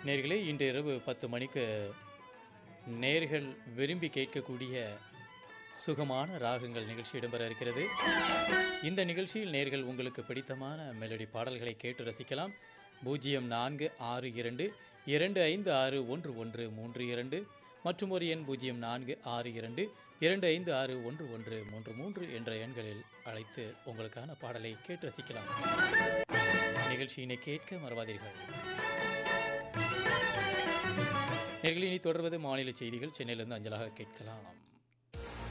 நேர்களே இன்று இரவு பத்து மணிக்கு நேர்கள் விரும்பி கேட்கக்கூடிய சுகமான ராகங்கள் நிகழ்ச்சி இடம்பெற இருக்கிறது இந்த நிகழ்ச்சியில் நேர்கள் உங்களுக்கு பிடித்தமான மெலடி பாடல்களை கேட்டு ரசிக்கலாம் பூஜ்ஜியம் நான்கு ஆறு இரண்டு இரண்டு ஐந்து ஆறு ஒன்று ஒன்று மூன்று இரண்டு மற்றும் ஒரு எண் பூஜ்ஜியம் நான்கு ஆறு இரண்டு இரண்டு ஐந்து ஆறு ஒன்று ஒன்று மூன்று மூன்று என்ற எண்களில் அழைத்து உங்களுக்கான பாடலை கேட்டு ரசிக்கலாம் நிகழ்ச்சியினை கேட்க மறவாதீர்கள் நேர்களை இனி தொடர்வது மாநில செய்திகள் சென்னையிலிருந்து அஞ்சலாக கேட்கலாம்